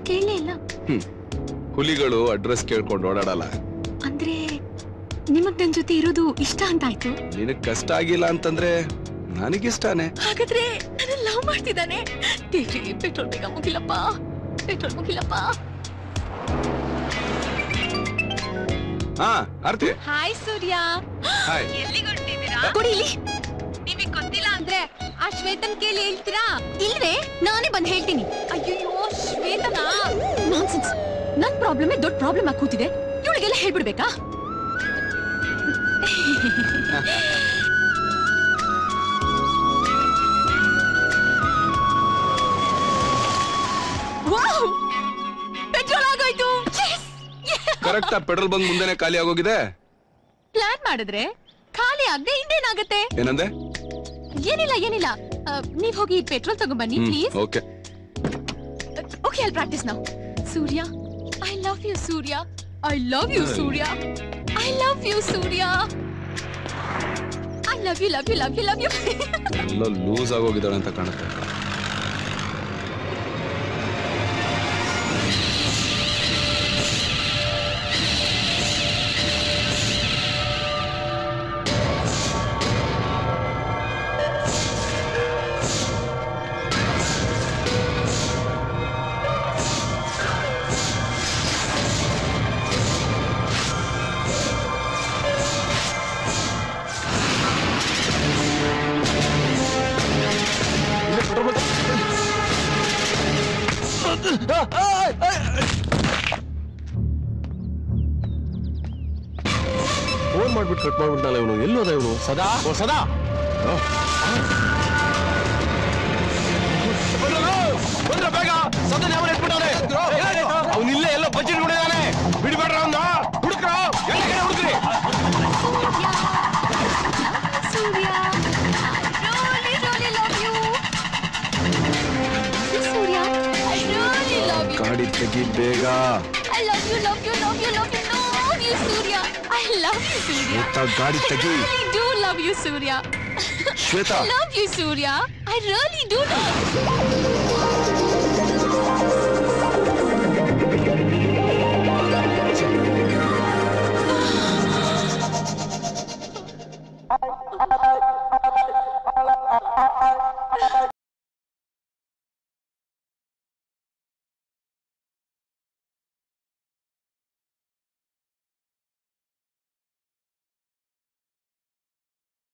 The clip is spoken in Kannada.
ಕೇಳಲೇ ಇಲ್ಲ ಹ್ಮ್ ಹುಲಿಗಳು ಅಡ್ರೆಸ್ ಕೇಳ್ಕೊಂಡು ಓಡಾಡಲ್ಲ ಅಂದ್ರೆ ನಿಮಗ್ ನನ್ ಜೊತೆ ಇರೋದು ಇಷ್ಟ ಅಂತ ಆಯ್ತು ನಿನಗ್ ಕಷ್ಟ ಆಗಿಲ್ಲ ಅಂತಂದ್ರೆ ನನಗಿಷ್ಟಾನೆ ಹಾಗಾದ್ರೆ ನನ್ನ ಲವ್ ಮಾಡ್ತಿದ್ದಾನೆ ದೇವ್ರಿ ಪೆಟ್ರೋಲ್ ಬೇಗ ಮುಗಿಲಪ್ಪ ಪೆಟ್ರೋಲ್ ಮುಗಿಲಪ್ಪ ಹಾ ಆರ್ತಿ ಹಾಯ್ ಸೂರ್ಯ ಹಾಯ್ ಕೊಡಿ ಇಲ್ಲಿ ನಿಮಗೆ ಗೊತ್ತಿಲ್ಲ ಅಂದ್ರೆ ಆ ಶ್ವೇತನ್ ಕೇಳಿ ಹೇಳ್ತೀರಾ ಇಲ್ವೇ ನಾನೇ ಬಂದ್ ಹೇಳ್ತೀನಿ ಅಯ್ಯೋ ಶ್ವೇತನಾ ನಾನ್ಸೆನ್ಸ್ ನನ್ ಪ್ರಾಬ್ಲಮ್ ದೊಡ್ಡ ಪ್ರಾಬ್ಲಮ್ ಆಗಿ ಕೂತಿದೆ ಇವಳಿಗೆಲ್ಲ ಹೇಳ್ಬಿಡ್ಬೇಕಾ ವಾವ್ ಪೆಟ್ರೋಲ್ ಆಗೋಯ್ತು ಕರೆಕ್ಟ್ ಆ ಪೆಟ್ರೋಲ್ ಬಂಕ್ ಮುಂದೆನೆ ಖಾಲಿ ಆಗೋಗಿದೆ ಪ್ಲಾನ್ ಮಾಡಿದ್ರೆ ಖಾಲಿ ಆಗದೆ ಇನ್ನೇನಾಗತ್ತೆ ಏನಂದೆ ಏನಿಲ್ಲ ಏನಿಲ್ಲ ಆ, ನೀವ್ ಹೋಗಿ ಪೆಟ್ರೋಲ್ ತಗೊಂಬನ್ನಿ hmm please okay okay I practice now Surya I love you Surya I love you Surya I love you Surya I love you love you love you love you ಎಲ್ಲ ಲೂಸ್ ಆಗೋಗಿದ್ದಾಳೆ ಅಂತ ಕಾಣುತ್ತೆ ಫೋನ್ ಮಾಡ್ಬಿಟ್ಟು ಕಟ್ ಮಾಡ್ಬಿಟ್ನಲ್ಲ ಇವನು ಎಲ್ಲೋದ ಇವನು ಸದಾ ಓ ಸದಾ ಬೇಗ ಸದನ್ ಯಾವ ಇಟ್ಬಿಟ್ಟವ್ರೆ ಅವನಿಲ್ಲೇ ಎಲ್ಲೋ ಬಚ್ಚಿಟ್ಕೊಂಡಿದ್ದಾನೆ ಬಿಡ್ಬೇಡ್ರ ಅವನ್ನ ಹುಡುಕ್ರ ಎಲ್ಲ ಕಡೆ ಹುಡುಕ್ರಿ ಸೂರ್ಯ really really love you Surya I really love you ಗಾಡಿ ತೆಗಿ ಬೇಗ I love you love you love you love you love you Surya I love you ಸೂರ್ಯ ಶ್ವೇತಾ ಗಾಡಿ I ತೆಗಿ really do love you Surya Shweta I love you, Surya. I really do love you.